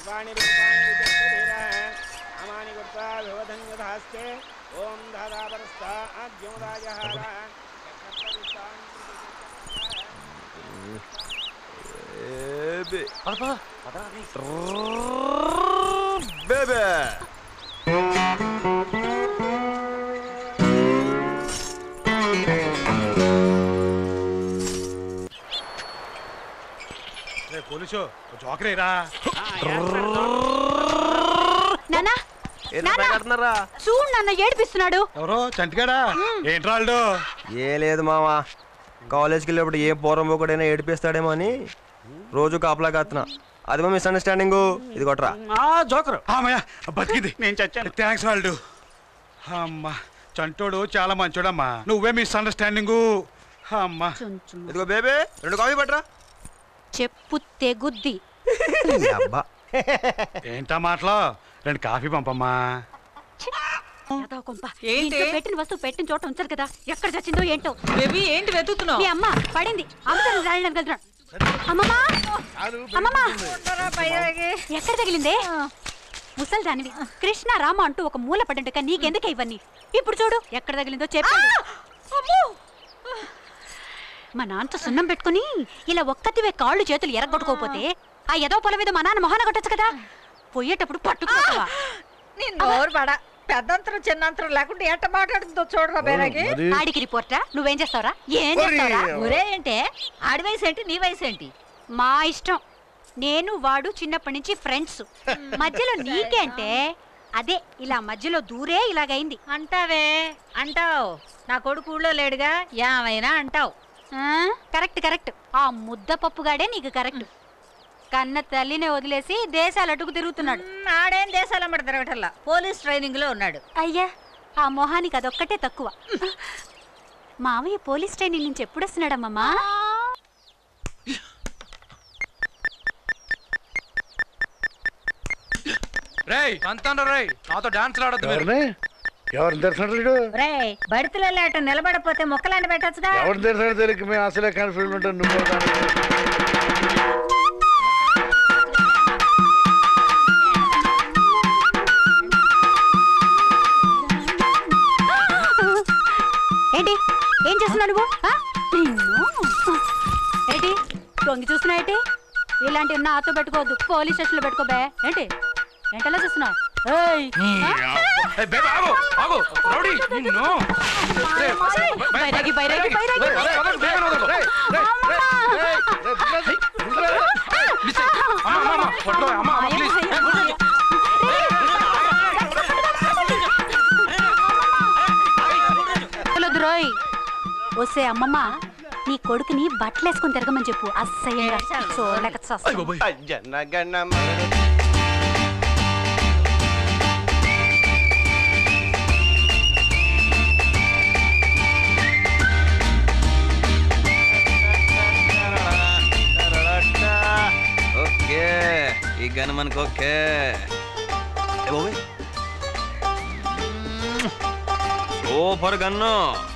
సర్వాణి రూపాణి విచక్షుధీరः నామాని కృత్వా భవధన్యధాస్తే ఓం దాదాపరస్థ ఆద్యోదాయహార బేబే పోలీసు జోకరేరా నానా నానా చూడు నాన్న ఏడిపిస్తున్నాడు ఎవరో చంటిగాడా ఏంట్రాళ్ళు ఏ లేదు మావా కాలేజ్కి వెళ్ళేప్పుడు ఏ పూర్వం ఒకడైనా ఏడిపిస్తాడేమో అని రోజు కాపలా కాస్తున్నా అది మిస్అండర్స్టాండింగ్ ఇది కొట్రా జోకరు అమ్మయ్య బతికింది నేను చచ్చాను థ్యాంక్స్ వాళ్ళు అమ్మా చంటోడు చాలా మంచోడమ్మా నువ్వే మిస్అండర్స్టాండింగు అమ్మా ఇదిగో బేబే రెండు కాఫీ పట్రా చెప్పు తెగుద్ది అబ్బా ఏంటా మాటలో రెండు కాఫీ పంపమ్మా ఏదో కొంప. ఏంటి? ఇంట్లో పెట్టిన వస్తువు పెట్టిన చోట ఉంచారు కదా ఎక్కడ చచ్చిందో ఏంటో బేబీ ఏంటి వెతుకుతున్నావు మీ అమ్మ పడింది అమ్మతో రాయడానికి వెళ్తున్నాడు అమ్మమ్మా అమ్మమ్మా ఎక్కడ తగిలిందే ముసలి దానివి కృష్ణ రామ అంటూ ఒక మూల పడ్డంట నీకెందుకే ఇవన్నీ ఇప్పుడు చూడు ఎక్కడ తగిలిందో చెప్పాడు మా నాన్నతో సున్నం పెట్టుకుని ఇలా ఒక్కతివే కాళ్ళు చేతులు ఎరగొట్టుకోకపోతే ఆ ఎదో పొలం మీద మా నాన్న మొహాన కొట్టచ్చు కదా పోయేటప్పుడు పట్టుకోవా నీ నోరు పడ పెద్దంతరం చిన్నంతరం లేకుండా ఎట్ట మాట్లాడుతుందో చూడరా బేరాకి ఆడికి రిపోర్టరా నువ్వేం చేస్తావురా ఏం చేస్తావురా ఒరే ఏంటే ఆడి వయసు ఏంటి నీ వయసు ఏంటి మా ఇష్టం నేను వాడు చిన్నప్పటి నుంచి ఫ్రెండ్స్ మధ్యలో నీకేంటే అదే ఇలా మధ్యలో దూరే ఇలాగైంది అంటావే అంటావు నా కొడుకు ఊళ్ళో లేడుగా ఏమైనా అంటావు ఆ, కరెక్ట్ కరెక్ట్ ఆ ముద్ద పప్పుగాడే నీకు కరెక్ట్ కన్న తల్లిని వదిలేసి దేశాలు అటుకు తిరుగుతున్నాడు మ్, ఆడేం దేశాలమ్మడి తిరగటల్లా పోలీస్ ట్రైనింగ్ లో ఉన్నాడు అయ్యా ఆ మొహానికి అదొక్కటే తక్కువ మామయ్య పోలీస్ ట్రైనింగ్ నుంచి ఎప్పుడు వస్తున్నాడమ్మమ్మా రేయ్ అంతాను రేయ్ నాతో డాన్స్ ఆడొద్దు మీరు ఎవరిని ఎవరిని తెరిచినట్లు రే బడితులలో అటు నిలబడపోతే మొక్కలాంటి పెట్టచ్చుగా ఎవరిని తెరిచినట్టు తెలియక మేము అసలే కన్ఫ్యూజన్ ఉంటాం నువ్వు దానికి. ఏంటి ఏం చేస్తున్నావు నువ్వు ఆ? నిన్ను ఏంటి తొంగి చూస్తున్నావు ఏంటి ఇలాంటివి నాతో పెట్టుకోవద్దు పోలీస్ స్టేషన్లో పెట్టుకోబే ఏంటి ఏంటలా చూస్తున్నావు ఏయ్ ఆ? ఏయ్, బేబీ, ఆగు, ఆగు. రౌడీ, నిన్ను. రేయ్, బైరాగి, బైరాగి, బైరాగి. రేయ్, వదలు, వదలు, బేబీని వదలు. రేయ్, రేయ్, రేయ్, రేయ్, రేయ్, పిల్లలు, పిల్లలు. మిస్ అయ్యి. అమ్మ, అమ్మ, అమ్మ, కొట్టో, అమ్మ, అమ్మ, ప్లీజ్. వదలొద్దు రోయ్ వస్తే అమ్మమ్మ నీ కొడుకుని బట్టలేసుకొని తిరగమని చెప్పు అస్సయ్యంగా చూడలేక చస్తా. ఓకే ఈ గన్ మనకు ఓకే ఏ బాబోయ్. సూపర్ గన్ను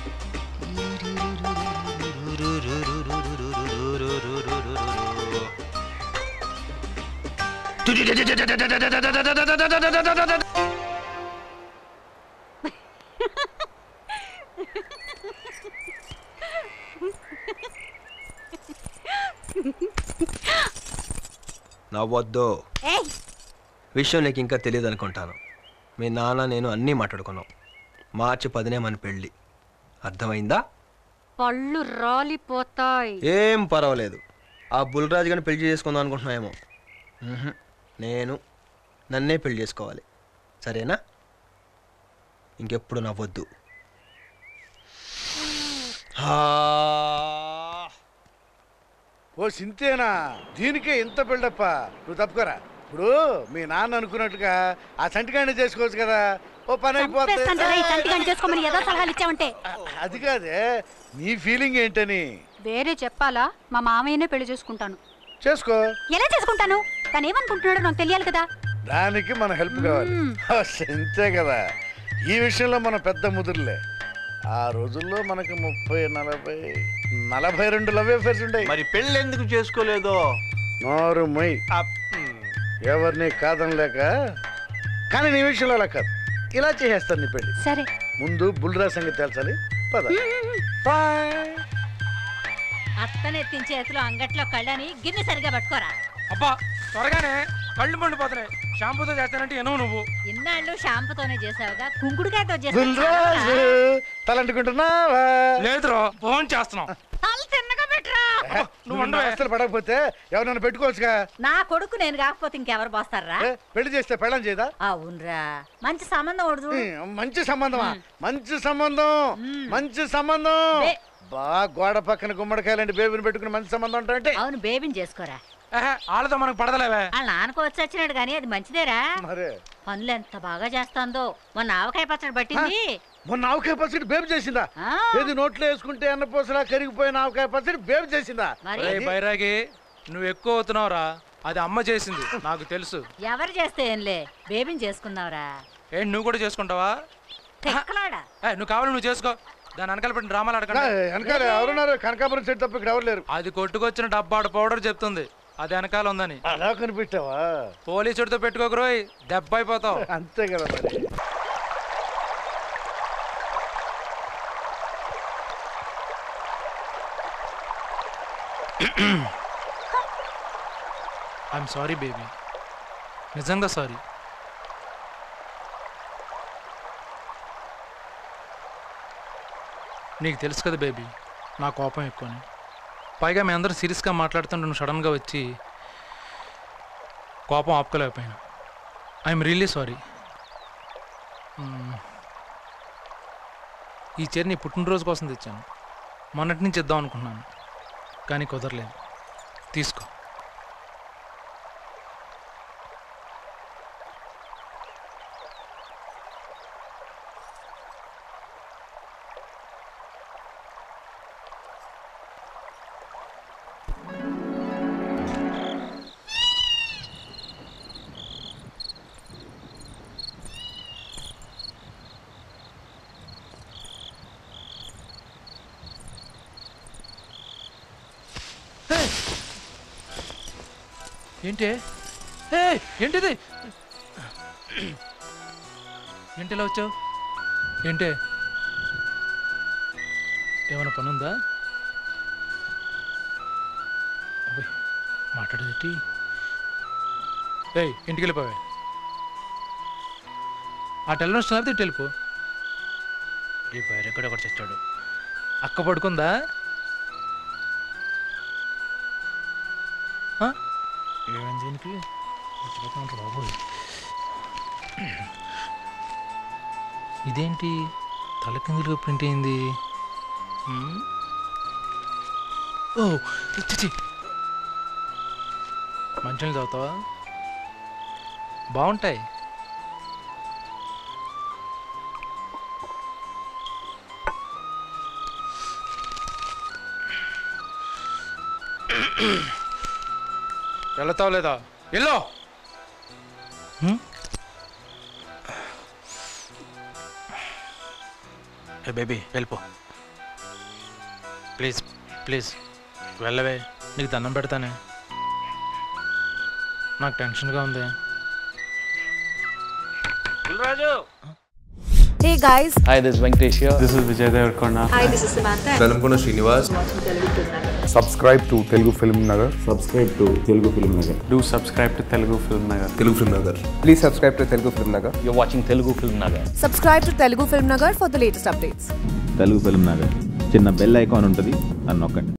నవ్వొద్దు ఏయ్ విషయం నీకు ఇంకా తెలియదు అనుకుంటాను మీ నాన్న నేను అన్నీ మాట్లాడుకున్నాం మార్చి పదినే మన పెళ్ళి అర్థమైందా పళ్ళు రాలిపోతాయి ఏం పర్వాలేదు ఆ బుల్రాజు గారిని పెళ్లి చేసుకుందాం అనుకుంటున్నాయేమో మ్మ్హ్. నేను నన్నే పెళ్లి చేసుకోవాలి సరేనా ఇంకెప్పుడు నవ్వొద్దు హా. ఓ సింతేనా దీనికే ఇంత బిల్డప్ప నువ్వు తప్పుకోరా ఇప్పుడు మీ నాన్న అనుకున్నట్టుగా ఆ సంటికాయని చేసుకోవచ్చు కదా ఓ పని అయిపోతే చంపేస్తాను రేయ్, చంటిగాని చేసుకోమని ఏదో సలహాలు ఇచ్చావంటే అది కాదే నీ ఫీలింగ్ ఏంటని వేరే చెప్పాలా మా మామయ్యనే పెళ్లి చేసుకుంటాను చేసుకో ఎలా చేసుకుంటాను తను ఏమనుకుంటున్నాడో నాకు తెలియాలి కదా దానికి మన హెల్ప్ కావాలి ఓ, సింతే కదా ఈ విషయంలో మనం పెద్ద ముదురులే ఆ రోజుల్లో మనకి ముప్పై నలభై నలభై రెండు లవ్ అఫేర్స్ ఉంటాయి మరి పెళ్ళి ఎందుకు చేసుకోలేదో నోరు మై ఎవరిని కాదనలేక కానీ నీ విషయంలో అలా కాదు ఇలా చేసేస్తాను నీ పెళ్లి సరే ముందు బుల్రా సంగతి తేల్చాలి పద బాయ్ అత్తనెత్తిన చేతిలో అంగట్లో కళ్ళని గిన్నె సరిగా పట్టుకోరా అబ్బా త్వరగానే కళ్ళు మండిపోతున్నాయి షాంపూతో చేస్తానంటే ఎనవు నువ్వు ఇన్నాళ్ళు షాంపుతోనే చేసావుగా కుంకుడుకాయతో బుల్రాజు తలంటుకుంటున్నావా లేదురా ఫోన్ చేస్తున్నాం తల తిన్నగా పెట్టరా నువ్వు ఉండవే. అవస్థలు పడకపోతే ఎవరైనా పెట్టుకోవచ్చుగా నా కొడుకు నేను కాకపోతే ఇంకెవరు పోస్తారా ఏ, పెళ్లి చేస్తే పెళ్ళం చేయదా అవునరా మంచి సంబంధం ఒకటి చూడు ఉమ్, మంచి సంబంధమా మంచి సంబంధం మంచి సంబంధం బే- బా గోడ పక్కన గుమ్మడికాయలండి బేబీని పెట్టుకుని మంచి సంబంధం అంటే అవును బేబీని చేసుకోరా ఏహే, వాళ్ళతో మనకు పడదలేవే వాళ్ళ నాన్నకు వచ్చి వచ్చినాడు కానీ అది మంచిదేరా మరే పనులు ఎంత బాగా చేస్తాందో మొన్న ఆవకాయ పచ్చడి పట్టింది మొన్న ఆవకాయ పచ్చడి బేబీ చేసిందా ఆ, ఏది నోట్లో వేసుకుంటే అన్నపూసలా కరిగిపోయిన ఆవకాయ పచ్చడి బేబీ చేసిందా మరి రేయ్ బైరాగి నువ్వు ఎక్కువ అవుతున్నావురా అది అమ్మ చేసింది నాకు తెలుసు ఎవరు చేస్తే ఏంలే బేబీని చేసుకుందాంరా ఏంటి నువ్వు కూడా చేసుకుంటావా తెక్కలాడా ఏ నువ్వు కావాలి నువ్వు చేసుకో దాని వెనకాల పెట్టిన డ్రామాలు నా, అడగండి వెనకాల ఎవరున్నారు కనకాపురం సెట్ తప్ప ఇక్కడ ఎవరు లేరు అది కొట్టుకొచ్చిన డబ్బాడు పౌడర్ చెప్తుంది అది వెనకాల ఉందని అలా కనిపెట్టావా పోలీసుడితో పెట్టుకోకరోయ్ దెబ్బ అయిపోతావు అంతే కదా మరి ఐఎమ్ సారీ బేబీ నిజంగా సారీ నీకు తెలుసు కదా బేబీ నా కోపం ఎక్కువని పైగా మీ అందరం సీరియస్గా మాట్లాడుతుంటే నువ్వు సడన్గా వచ్చి కోపం ఆపుకోలేకపోయాను ఐఎమ్ రియల్లీ సారీ ఈ చీర నీ పుట్టినరోజు కోసం తెచ్చాను మొన్నటి నుంచి ఇద్దాం అనుకున్నాను కానీ కుదరలేదు తీసుకో ఏంటి ఏ ఏంటిది ఏంటి ఇలా వచ్చావు ఏంటి ఏమైనా పని ఉందా అబ్బోయ్, మాట్లాడేది ఏయ్ ఇంటికి వెళ్ళిపోవే ఆ టెలిఫోన్ స్టార్ ఇటు వెళ్ళిపో ఈ బయట ఎక్కడ ఒకటి చచ్చాడు అక్క పడుకుందా ఆ? ఏమైంది దీనికి చచ్చిపోతున్నట్టు బాబోయ్ ఇదేంటి తల కిందులుగా ప్రింట్ అయింది హ్మ్? ఓ చిచ్చి మంచినీళ్ళు తాగుతావా బాగుంటాయి వెళ్తావు లేదా ఎల్లో ఏ బేబీ వెళ్ళిపో ప్లీజ్ ప్లీజ్ వెళ్ళవే నీకు దండం పెడతానే నాకు టెన్షన్గా ఉంది Raju Hey guys, Hi, this is Venkatesh here. This is Vijay Devarkonda. hi, this is Samantha. Velankonda Srinivas Subscribe to Telugu Film Nagar. Subscribe to Telugu film Nagar Do subscribe to Telugu Film Nagar. Telugu film Nagar Please subscribe to Telugu Film Nagar. You're watching Telugu Film Nagar. Subscribe to Telugu Film Nagar for the latest updates. Telugu film Nagar చిన్న bell icon ఉంటుంది అని నొక్కండి